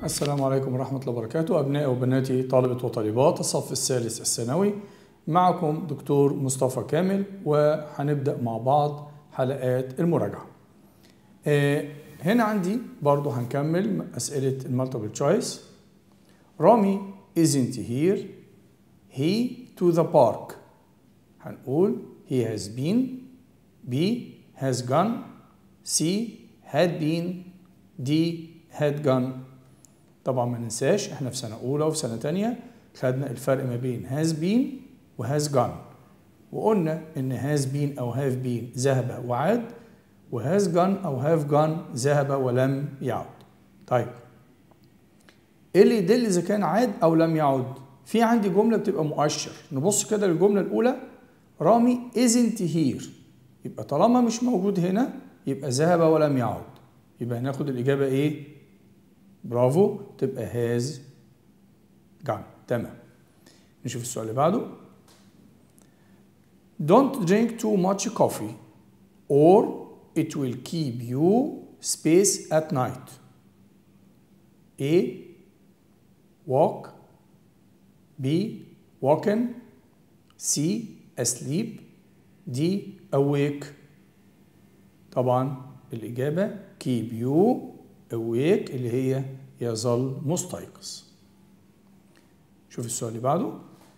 السلام عليكم ورحمة الله وبركاته أبنائي وبناتي طالبة وطالبات الصف الثالث الثانوي معكم دكتور مصطفى كامل وهنبدأ مع بعض حلقات المراجعة آه، هنا عندي برضو هنكمل أسئلة المالتيبل تشويس رامي isn't here he to the park هنقول he has been B has gone C had been D had gone طبعا ما ننساش احنا في سنة أولى وفي سنة تانية خدنا الفرق ما بين has been و has gone وقلنا إن has been أو have been ذهب وعاد و has gone أو have gone ذهب ولم يعد طيب ايه اللي يدل إذا كان عاد أو لم يعد في عندي جملة بتبقى مؤشر نبص كده للجملة الأولى رامي isn't here يبقى طالما مش موجود هنا يبقى ذهب ولم يعد يبقى هناخد الإجابة إيه؟ برافو تبقى has gone تمام نشوف السؤال اللي بعده Don't drink too much coffee or it will keep you space at night. A. Walk B. Walking C. Asleep D. Awake طبعا الإجابة keep you awake اللي هي يظل مستيقظ شوف السؤال اللي بعده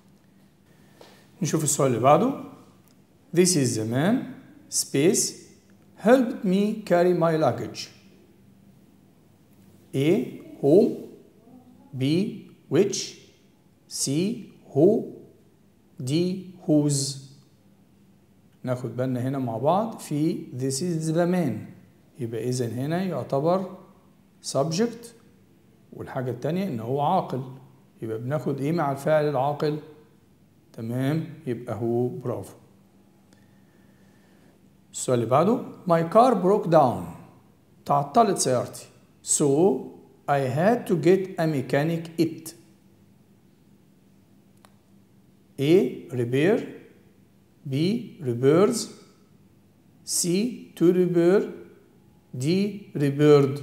نشوف السؤال اللي بعده This is the man space helped me carry my luggage A. Whom B. Which C. Who D. Whose ناخد بالنا هنا مع بعض في this is the man يبقى إذا هنا يعتبر subject والحاجة التانية إن هو عاقل يبقى بناخد إيه مع الفاعل العاقل تمام يبقى هو برافو السؤال اللي بعده My car broke down تعطلت سيارتي So I had to get a mechanic it A. Repair B. Repairs C. To repair D. Repaired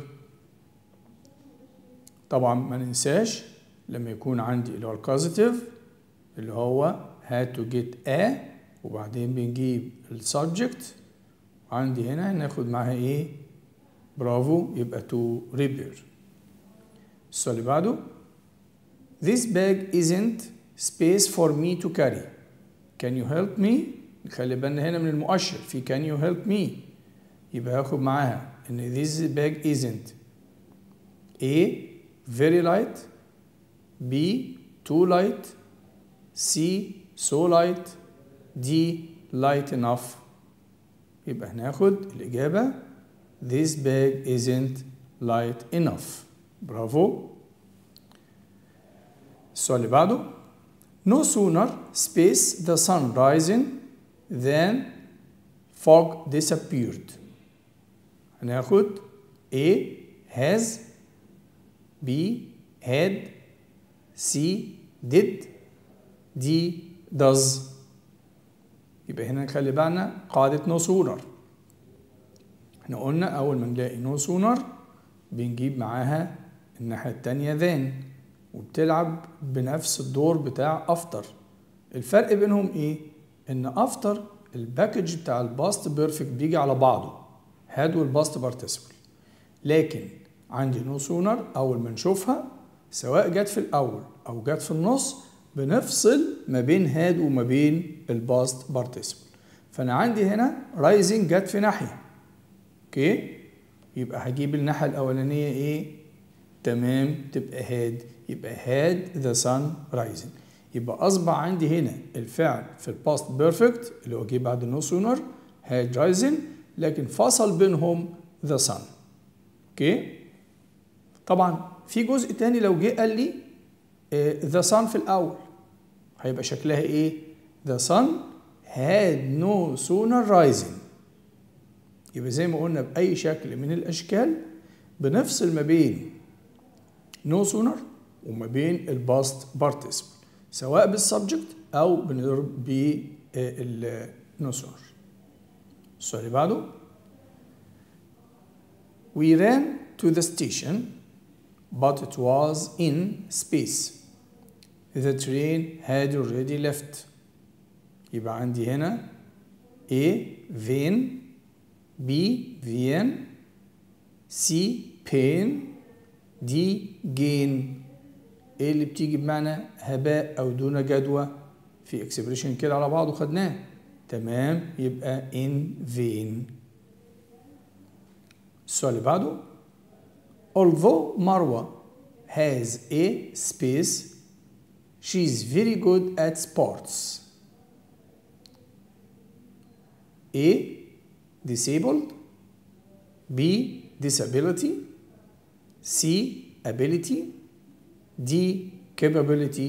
طبعا ما ننساش لما يكون عندي اللي هو الكوزيتيف اللي هو had to get a وبعدين بنجيب السبجكت عندي هنا ناخد معاها ايه برافو يبقى to repair السؤال اللي بعده This bag isn't space for me to carry Can you help me نخلي بالنا هنا من المؤشر في can you help me يبقى هاخد معاها ان this bag isn't A very light B too light C so light D light enough يبقى هناخد الإجابة This bag isn't light enough برافو السؤال اللي بعده No sooner space the sun rising than fog disappeared هناخد A has B had C did D does يبقى هنا نخلي بالنا قاعدة نو سونر احنا قلنا أول ما نلاقي نو سونر بنجيب معاها الناحية التانية ذان وبتلعب بنفس الدور بتاع أفتر الفرق بينهم إيه؟ إن أفتر الباكج بتاع الباست بيرفكت بيجي على بعضه هاد والباست بارتيسيبل لكن عندي نو سونر أول ما نشوفها سواء جت في الأول أو جت في النص بنفصل ما بين هاد وما بين الباست بارتيسيبل فانا عندي هنا رايزنج جت في ناحيه اوكي يبقى هجيب الناحيه الاولانيه ايه تمام تبقى هاد يبقى هاد ذا سان رايزنج يبقى اصبح عندي هنا الفعل في الباست بيرفكت اللي هو جه بعد نو سونر هاد رايزنج لكن فصل بينهم ذا سان اوكي طبعا في جزء تاني لو جه قال لي ذا sun في الأول هيبقى شكلها إيه؟ The sun had no sooner rising يبقى زي ما قلنا بأي شكل من الأشكال بنفصل ما بين no sooner وما بين الباست participle سواء بالسبجكت أو بنضرب بال no sooner السؤال اللي بعده We ran to the station but it was in space the train had already left يبقى عندي هنا A vein B vein C pain D gain ايه اللي بتيجي بمعنى هباء او دون جدوى في اكسبريشن كده على بعضه خدناه تمام يبقى in vain السؤال اللي بعده although Marwa has a space she is very good at sports A disabled B disability C ability D capability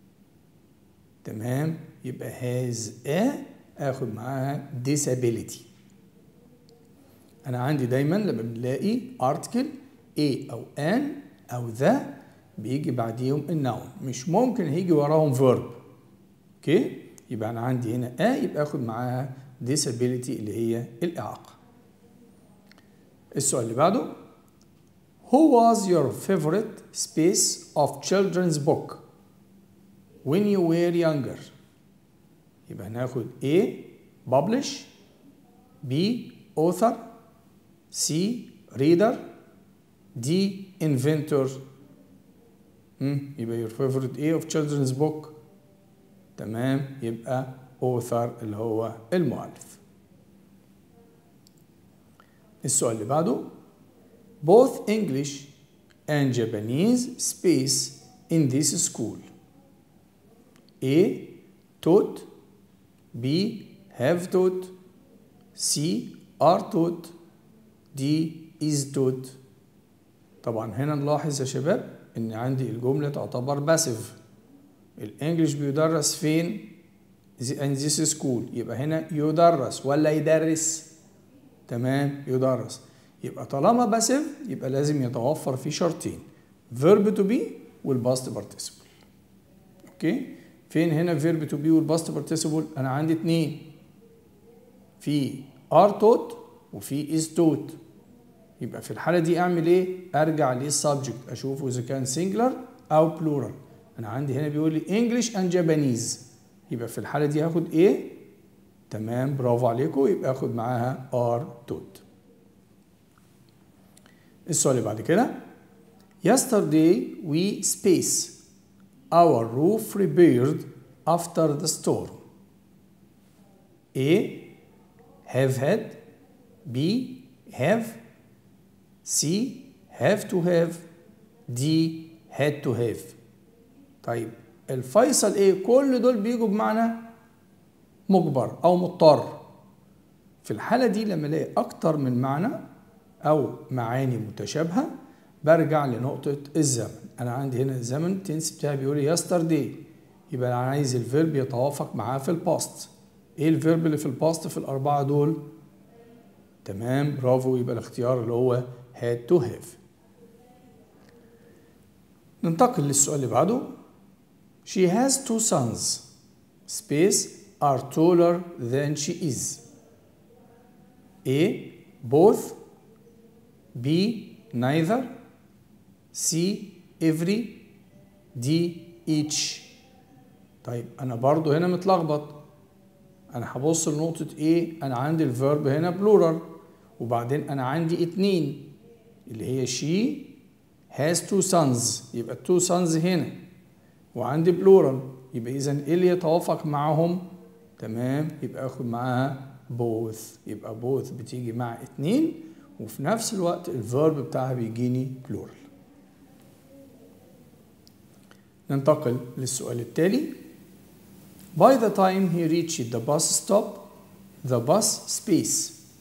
تمام يبقى has a اخد معاها disability انا عندي دايما لما بنلاقي article a او an او the بيجي بعديهم النون مش ممكن هيجي وراهم verb اوكي يبقى انا عندي هنا a يبقى اخد معاها disability اللي هي الاعاقه السؤال اللي بعده Who was your favorite space of children's book when you were younger? يبقى هناخد A publish B author C reader D inventor مم. يبقى your favorite A of children's book تمام يبقى author اللي هو المؤلف السؤال اللي بعده both English and Japanese space in this school A taught B have taught C are taught D is taught طبعا هنا نلاحظ يا شباب ان عندي الجملة تعتبر باسيف الانجليش بيدرس فين in this school يبقى هنا يدرس ولا يدرس تمام يدرس يبقى طالما باسيف يبقى لازم يتوفر فيه شرطين verb to be والباست participle اوكي فين هنا verb to be والباست participle انا عندي اتنين في are taught وفي is taught يبقى في الحالة دي اعمل ايه ارجع للسبجكت اشوفه اذا كان singular او plural انا عندي هنا بيقول لي English and Japanese يبقى في الحالة دي هاخد ايه تمام برافو عليكم يبقى اخد معاها are taught السؤال اللي بعد كده Yesterday we space our roof repaired after the storm A have had B have C have to have D had to have طيب الفيصل ايه كل دول بيجوا بمعنى مجبر او مضطر في الحالة دي لما الاقي اكتر من معنى او معاني متشابهة برجع لنقطة الزمن انا عندي هنا الزمن التنس بتاعي بيقول لي yesterday يبقى انا عايز الفيرب يتوافق معاه في الباست ايه الفيرب اللي في الباست في الاربعة دول تمام برافو يبقى الاختيار اللي هو had to have ننتقل للسؤال اللي بعده She has two sons space are taller than she is A both B neither C every D each طيب انا برضو هنا متلخبط انا هبص لنقطة ايه انا عندي الفيرب هنا بلورال وبعدين انا عندي اتنين اللي هي she has two sons يبقى two sons هنا وعندي بلورال يبقى اذا ايه اللي يتوافق معاهم تمام يبقى اخد معاها both يبقى both بتيجي مع اتنين وفي نفس الوقت الفيرب بتاعها بيجيني بلورال ننتقل للسؤال التالي By the time he reached the bus stop, the bus space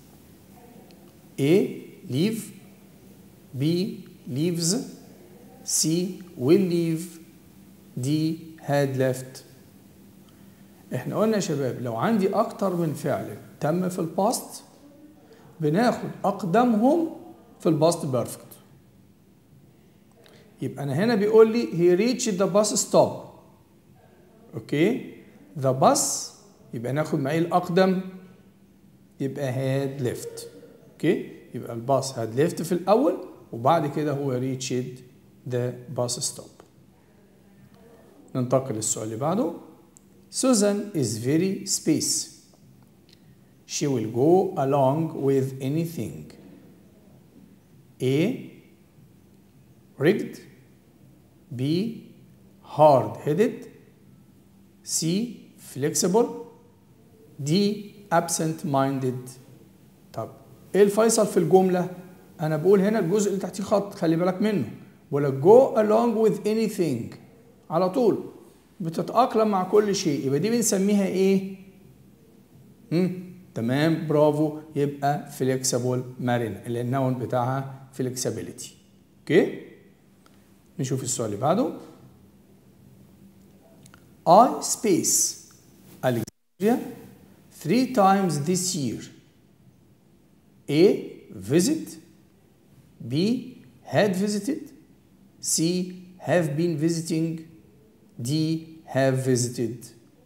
A. Leave B. Leaves C. Will leave D. Had left احنا قلنا يا شباب لو عندي اكتر من فعل تم في الباست بناخد اقدمهم في الباست بيرفكت يبقى انا هنا بيقول لي he reached the bus stop اوكي the bus يبقى ناخد معاه الاقدم يبقى had left اوكي يبقى الباص had left في الاول وبعد كده هو reached the bus stop ننتقل للسؤال اللي بعده Susan is very space she will go along with anything A rigged B hard headed C flexible D absent minded طب ايه الفيصل في الجملة؟ أنا بقول هنا الجزء اللي تحتيه خط خلي بالك منه بقول لك go along with anything على طول بتتأقلم مع كل شيء يبقى دي بنسميها ايه؟ مم. تمام برافو يبقى فليكسبل مرنة اللي النون بتاعها فليكسبيليتي اوكي نشوف السؤال اللي بعده I space Alexandria three times this year A visit B had visited C have been visiting D have visited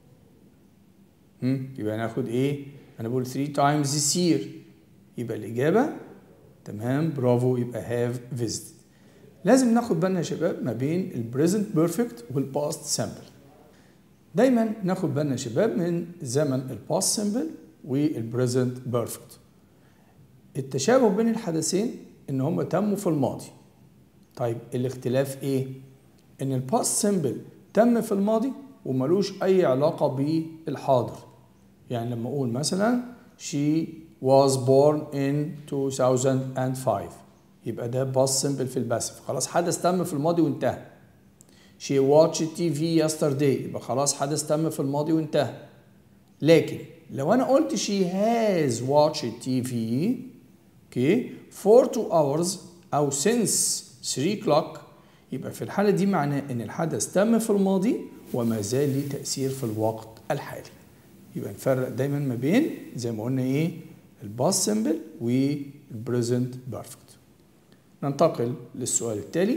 هم؟ يبقى ناخد ايه انا بقول 3 times this year يبقى الاجابه تمام برافو يبقى have visited لازم ناخد بالنا يا شباب ما بين البريزنت بيرفكت والباست سامبل دايما ناخد بالنا يا شباب من زمن الباست سامبل والبريزنت بيرفكت التشابه بين الحدثين ان هم تموا في الماضي طيب الاختلاف ايه ان الباست سامبل تم في الماضي وملوش اي علاقه بالحاضر يعني لما اقول مثلا she was born in 2005 يبقى ده باست سمبل في الباسف خلاص حدث تم في الماضي وانتهى she watched TV yesterday يبقى خلاص حدث تم في الماضي وانتهى لكن لو انا قلت she has watched TV اوكي for two hours او since 3 o'clock يبقى في الحالة دي معناه ان الحدث تم في الماضي وما زال ليه تأثير في الوقت الحالي يبقى نفرق دايما ما بين زي ما قلنا ايه الباست سمبل والبريزنت بيرفكت ننتقل للسؤال التالي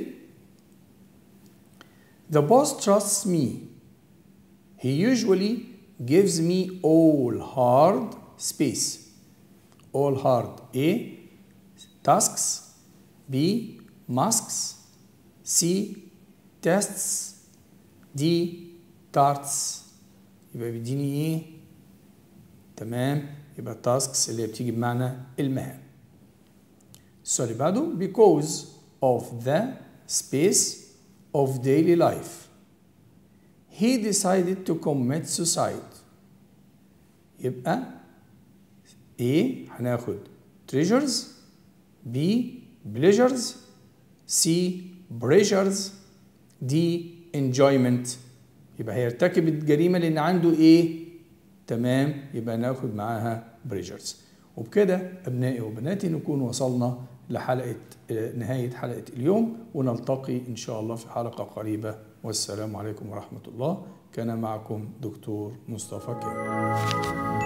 The boss trusts me. He usually gives me all hard space. All hard A. Tasks B. Masks C. Tests D. Tarts يبقى بيديني ايه تمام يبقى tasks اللي بتيجي بمعنى المهام السؤال اللي بعده because of the space of daily life he decided to commit suicide يبقى A هناخد treasures B pleasures C pressures D enjoyment يبقى هيرتكب الجريمة لأن عنده إيه؟ تمام يبقى ناخد معاها بريجرز وبكده أبنائي وبناتي نكون وصلنا لحلقة نهاية حلقة اليوم ونلتقي إن شاء الله في حلقة قريبة والسلام عليكم ورحمة الله كان معكم دكتور مصطفى كامل